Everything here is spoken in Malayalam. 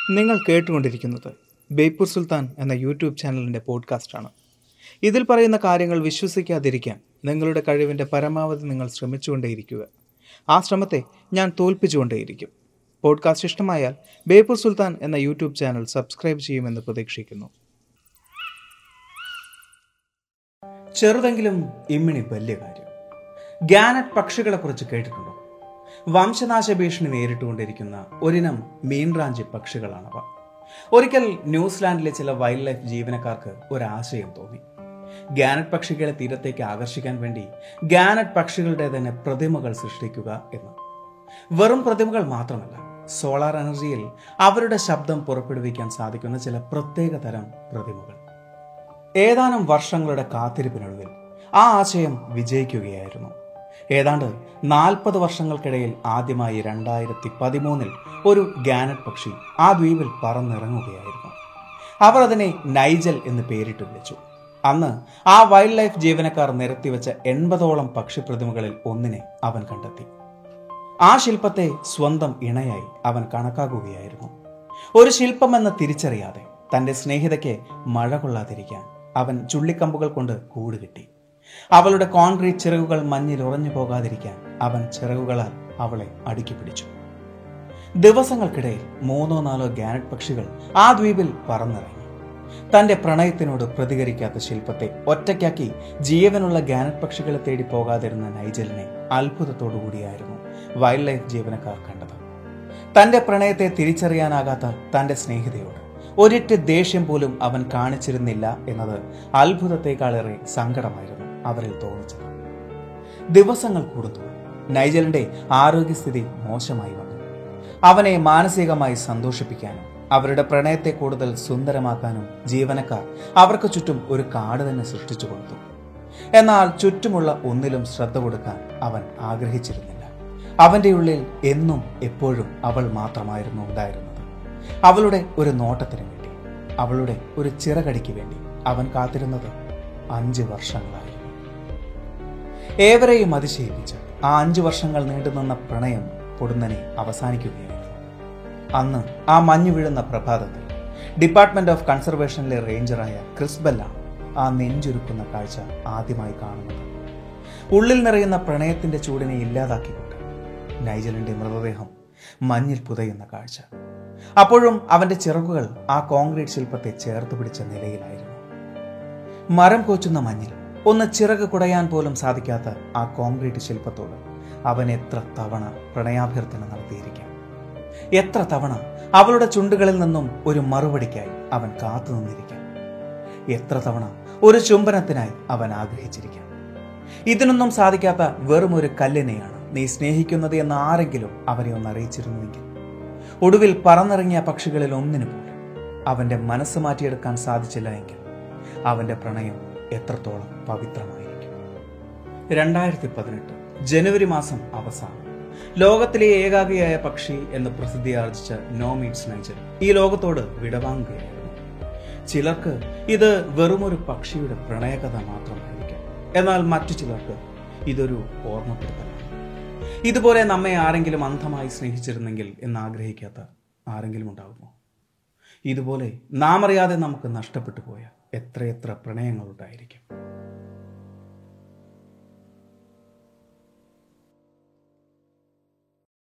നിങ്ങൾ കേട്ടുകൊണ്ടിരിക്കുന്നത് ബേപ്പൂർ സുൽത്താൻ എന്ന യൂട്യൂബ് ചാനലിൻ്റെ പോഡ്കാസ്റ്റാണ് ഇതിൽ പറയുന്ന കാര്യങ്ങൾ വിശ്വസിക്കാതിരിക്കാൻ നിങ്ങളുടെ കഴിവിൻ്റെ പരമാവധി നിങ്ങൾ ശ്രമിച്ചുകൊണ്ടേയിരിക്കുക ആ ശ്രമത്തെ ഞാൻ തോൽപ്പിച്ചുകൊണ്ടേയിരിക്കും പോഡ്കാസ്റ്റ് ഇഷ്ടമായാൽ ബേപ്പൂർ സുൽത്താൻ എന്ന യൂട്യൂബ് ചാനൽ സബ്സ്ക്രൈബ് ചെയ്യുമെന്ന് പ്രതീക്ഷിക്കുന്നു ചെറുതെങ്കിലും ഇമ്മിണി വലിയ കാര്യം ഗാനറ്റ് പക്ഷികളെക്കുറിച്ച് കേട്ടിട്ടുണ്ടോ വംശനാശ ഭീഷണി നേരിട്ടുകൊണ്ടിരിക്കുന്ന ഒരിനം മീൻറാഞ്ചി പക്ഷികളാണവ ഒരിക്കൽ ന്യൂസിലാൻഡിലെ ചില വൈൽഡ് ലൈഫ് ജീവനക്കാർക്ക് ഒരാശയം തോന്നി ഗാനറ്റ് പക്ഷികളെ തീരത്തേക്ക് ആകർഷിക്കാൻ വേണ്ടി ഗാനറ്റ് പക്ഷികളുടെ തന്നെ പ്രതിമകൾ സൃഷ്ടിക്കുക എന്ന് വെറും പ്രതിമകൾ മാത്രമല്ല സോളാർ എനർജിയിൽ അവരുടെ ശബ്ദം പുറപ്പെടുവിക്കാൻ സാധിക്കുന്ന ചില പ്രത്യേക തരം പ്രതിമകൾ ഏതാനും വർഷങ്ങളുടെ കാത്തിരിപ്പിനൊടുവിൽ ആ ആശയം വിജയിക്കുകയായിരുന്നു ഏതാണ്ട് നാൽപ്പത് വർഷങ്ങൾക്കിടയിൽ ആദ്യമായി രണ്ടായിരത്തി പതിമൂന്നിൽ ഒരു ഗാനറ്റ് പക്ഷി ആ ദ്വീപിൽ പറന്നിറങ്ങുകയായിരുന്നു അവർ അതിനെ നൈജൽ എന്ന് പേരിട്ട് വിളിച്ചു അന്ന് ആ വൈൽഡ് ലൈഫ് ജീവനക്കാർ നിരത്തിവെച്ച എൺപതോളം പക്ഷിപ്രതിമകളിൽ ഒന്നിനെ അവൻ കണ്ടെത്തി ആ ശില്പത്തെ സ്വന്തം ഇണയായി അവൻ കണക്കാക്കുകയായിരുന്നു ഒരു ശില്പമെന്ന് തിരിച്ചറിയാതെ തന്റെ സ്നേഹിതയ്ക്ക് മഴ കൊള്ളാതിരിക്കാൻ അവൻ ചുള്ളിക്കമ്പുകൾ കൊണ്ട് കൂട് കിട്ടി അവളുടെ കോൺക്രീറ്റ് ചിറകുകൾ മഞ്ഞിൽ ഉറഞ്ഞു പോകാതിരിക്കാൻ അവൻ ചിറകുകളാൽ അവളെ അടുക്കി പിടിച്ചു ദിവസങ്ങൾക്കിടയിൽ മൂന്നോ നാലോ ഗാനറ്റ് പക്ഷികൾ ആ ദ്വീപിൽ പറന്നിറങ്ങി തന്റെ പ്രണയത്തിനോട് പ്രതികരിക്കാത്ത ശില്പത്തെ ഒറ്റയ്ക്കാക്കി ജീവനുള്ള ഗാനറ്റ് പക്ഷികളെ തേടി പോകാതിരുന്ന നൈജലിനെ അത്ഭുതത്തോടുകൂടിയായിരുന്നു വൈൽഡ് ലൈഫ് ജീവനക്കാർ കണ്ടത് തന്റെ പ്രണയത്തെ തിരിച്ചറിയാനാകാത്ത തന്റെ സ്നേഹിതയോട് ഒരിറ്റ് ദേഷ്യം പോലും അവൻ കാണിച്ചിരുന്നില്ല എന്നത് അത്ഭുതത്തെക്കാളേറെ സങ്കടമായിരുന്നു അവരിൽ തോന്നിച്ചത് ദിവസങ്ങൾ കൂടുന്നു നൈജലിന്റെ ആരോഗ്യസ്ഥിതി മോശമായി വന്നു അവനെ മാനസികമായി സന്തോഷിപ്പിക്കാനും അവരുടെ പ്രണയത്തെ കൂടുതൽ സുന്ദരമാക്കാനും ജീവനക്കാർ അവർക്ക് ചുറ്റും ഒരു കാട് തന്നെ സൃഷ്ടിച്ചു കൊടുത്തു എന്നാൽ ചുറ്റുമുള്ള ഒന്നിലും ശ്രദ്ധ കൊടുക്കാൻ അവൻ ആഗ്രഹിച്ചിരുന്നില്ല അവന്റെ ഉള്ളിൽ എന്നും എപ്പോഴും അവൾ മാത്രമായിരുന്നു ഉണ്ടായിരുന്നത് അവളുടെ ഒരു നോട്ടത്തിന് വേണ്ടി അവളുടെ ഒരു ചിറകടിക്ക് വേണ്ടി അവൻ കാത്തിരുന്നത് അഞ്ച് വർഷങ്ങളായിരുന്നു ഏവരെയും അതിശയിപ്പിച്ച് ആ അഞ്ചു വർഷങ്ങൾ നീണ്ടുനിന്ന പ്രണയം പൊടുന്നനെ അവസാനിക്കുകയായിരുന്നു അന്ന് ആ മഞ്ഞു വീഴുന്ന പ്രഭാതത്തിൽ ഡിപ്പാർട്ട്മെന്റ് ഓഫ് കൺസർവേഷനിലെ റേഞ്ചറായ ക്രിസ്ബെല്ലാണ് ആ നെഞ്ചുരുക്കുന്ന കാഴ്ച ആദ്യമായി കാണുന്നത് ഉള്ളിൽ നിറയുന്ന പ്രണയത്തിന്റെ ചൂടിനെ ഇല്ലാതാക്കിക്കൊണ്ട് നൈജലിന്റെ മൃതദേഹം മഞ്ഞിൽ പുതയുന്ന കാഴ്ച അപ്പോഴും അവന്റെ ചിറകുകൾ ആ കോൺക്രീറ്റ് ശില്പത്തെ ചേർത്ത് പിടിച്ച നിലയിലായിരുന്നു മരം കോച്ചുന്ന മഞ്ഞിൽ ഒന്ന് ചിറക് കുടയാൻ പോലും സാധിക്കാത്ത ആ കോൺക്രീറ്റ് ശില്പത്തോട് അവൻ എത്ര തവണ പ്രണയാഭ്യർത്ഥന നടത്തിയിരിക്കാം എത്ര തവണ അവളുടെ ചുണ്ടുകളിൽ നിന്നും ഒരു മറുപടിക്കായി അവൻ കാത്തു നിന്നിരിക്കാം എത്ര തവണ ഒരു ചുംബനത്തിനായി അവൻ ആഗ്രഹിച്ചിരിക്കാം ഇതിനൊന്നും സാധിക്കാത്ത വെറും ഒരു കല്ലിനെയാണ് നീ സ്നേഹിക്കുന്നത് എന്ന് ആരെങ്കിലും അവനെ ഒന്ന് അറിയിച്ചിരുന്നുവെങ്കിൽ ഒടുവിൽ പറന്നിറങ്ങിയ പക്ഷികളിൽ ഒന്നിനു പോലും അവന്റെ മനസ്സ് മാറ്റിയെടുക്കാൻ സാധിച്ചില്ല എങ്കിൽ അവന്റെ പ്രണയം എത്രത്തോളം പവിത്രമായിരിക്കും രണ്ടായിരത്തി പതിനെട്ട് ജനുവരി മാസം അവസാനം ലോകത്തിലെ ഏകാഗിയായ പക്ഷി എന്ന് പ്രസിദ്ധിയാർജിച്ച നോ മീറ്റ്സ് നൈജൽ ഈ ലോകത്തോട് വിടവാങ്ങുകയായിരുന്നു ചിലർക്ക് ഇത് വെറുമൊരു പക്ഷിയുടെ പ്രണയകഥ മാത്രമായിരിക്കും എന്നാൽ മറ്റു ചിലർക്ക് ഇതൊരു ഓർമ്മപ്പെടുത്തലാണ് ഇതുപോലെ നമ്മെ ആരെങ്കിലും അന്ധമായി സ്നേഹിച്ചിരുന്നെങ്കിൽ എന്ന് ആഗ്രഹിക്കാത്ത ആരെങ്കിലും ഉണ്ടാകുമോ ഇതുപോലെ നാം അറിയാതെ നമുക്ക് നഷ്ടപ്പെട്ടു പോയ എത്രയെത്ര പ്രണയങ്ങളുണ്ടായിരിക്കും